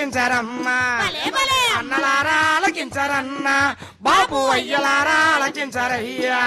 ఆలకించరమ్మా భలే, భలే. అన్నలారా ఆలకించరన్నా బాబు అయ్యలారా ఆలకించరయ్యా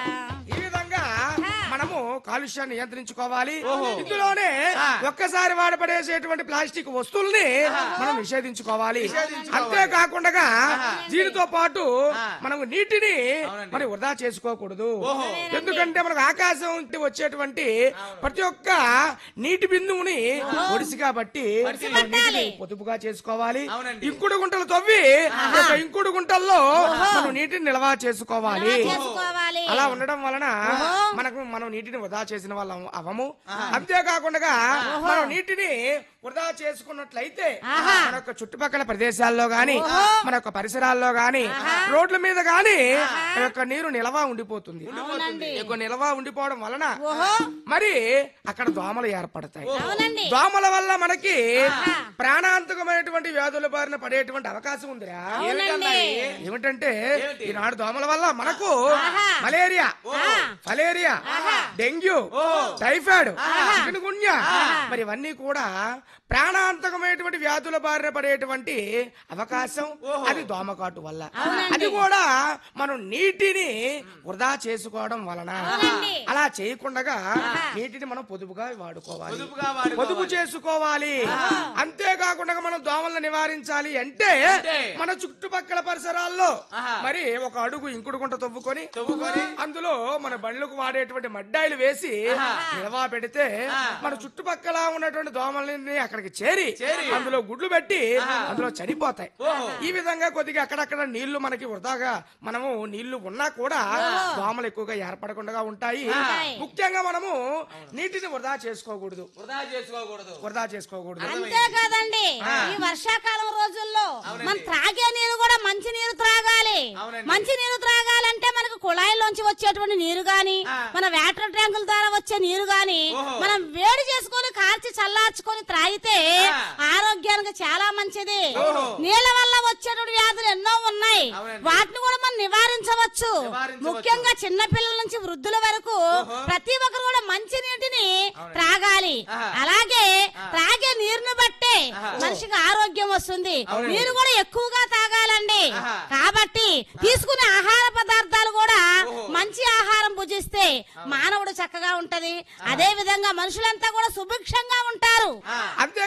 ఈ విధంగా మనము కాలుష్యాన్ని నియంత్రించుకోవాలి ఇందులోనే ఒక్కసారి వాడపడేసేటువంటి ప్లాస్టిక్ వస్తువుల్ని మనం నిషేధించుకోవాలి అంతేకాకుండా దీనితో పాటు మనము నీటిని మరి వృధా చేసుకోకూడదు ఎందుకంటే మనకు ఆకాశం నుండి వచ్చేటువంటి ప్రతి ఒక్క నీటి బిందువుని ఒడిసి కాబట్టి మనం నీటిని పొదుపుగా చేసుకోవాలి ఇంకుడు గుంటలు తవ్వి ఈ యొక్క ఇంకుడు గుంటల్లో మనం నీటిని నిల్వ చేసుకోవాలి చేసుకోవాలి అలా ఉండడం వలన మనకు మనం నీటిని వృధా చేసిన వాళ్ళం అవము అంతేకాకుండా మనం నీటిని వృధా చేసుకున్నట్లయితే మన యొక్క చుట్టుపక్కల ప్రదేశాల్లో గాని మన యొక్క పరిసరాల్లో గాని రోడ్ల మీద గాని ఆ యొక్క నీరు నిలవ ఉండిపోతుంది ఈ యొక్క నిలవ ఉండిపోవడం వలన మరి అక్కడ దోమలు ఏర్పడతాయి అవునండి దోమల వల్ల మనకి ప్రాణాంతకమైనటువంటి వ్యాధుల బారిన పడేటువంటి అవకాశం ఉందిరా అవునండి ఏమిటంటే ఈనాడు దోమల వల్ల మనకు malaria filaria dengue typhoid chikungunya మరి ఇవన్నీ కూడా ప్రాణాంతకమైనటువంటి వ్యాధుల బారిన పడేటువంటి అవకాశం అది దోమకాటు వల్ల అది కూడా మనం నీటిని వృధా చేసుకోవడం వలన అలా చేయకుండా నీటిని మనం పొదుపుగా వాడుకోవాలి పొదుపు చేసుకోవాలి అంతేకాకుండా మనం దోమలను నివారించాలి అంటే మన చుట్టుపక్కల పరిసరాల్లో మరి ఒక అడుగు ఇంకుడు గుంట తవ్వుకొని అందులో మన బండ్లకు వాడేటువంటి మడ్డాయిలు వేసి నిల్వ పెడితే మన చుట్టుపక్కల ఉన్నటువంటి దోమలని అక్కడికి చేరి అందులో గుడ్లు పెట్టి అందులో చనిపోతాయి ఈ విధంగా కొద్దిగా అక్కడక్కడ నీళ్లు మనకి వృధాగా మనము నీళ్లు ఉన్నా కూడా దోమలు ఎక్కువగా ఏర్పడకుండా ఉంటాయి ముఖ్యంగా మనము నీటిని వృధా చేసుకోకూడదు వృధా చేసుకోకూడదు వృధా చేసుకోకూడదు అంతే కదండి ఈ వర్షాకాలం రోజుల్లో మనం త్రాగే నీరు కూడా మంచి నీరు త్రాగాలి అవునండి. మంచి నీరు త్రాగాలంటే మనకు కుళాయిలోంచి వచ్చేటువంటి నీరు గాని మన వాటర్ ట్యాంకుల ద్వారా వచ్చే నీరు గాని మనం వేడి చేసుకొని కార్చి చల్లార్చుకొని త్రాగితే ఆరోగ్యానికి చాలా మంచిది నీళ్ళ వల్ల వచ్చేటువంటి వ్యాధులు ఎన్నో ఉన్నాయి అవునండి. వాటిని కూడా మనం నివారించవచ్చు నివారించవచ్చు. ముఖ్యంగా చిన్న పిల్లల నుంచి వృద్ధుల వరకు ప్రతి ఒక్కరు కూడా మంచి నీటిని త్రాగాలి ఆహా. అలాగే త్రాగే నీరుని బట్టే మనిషికి ఆరోగ్యం వస్తుంది నీరు కూడా ఎక్కువగా తాగాలండి ఆహా. కాబట్టి తీసుకునే ఆహార పదార్థాలు కూడా మంచి ఆహారం భుజిస్తే మానవుడు చక్కగా ఉంటది అదే విధంగా మనుషులంతా కూడా సుభిక్షంగా ఉంటారు అంతే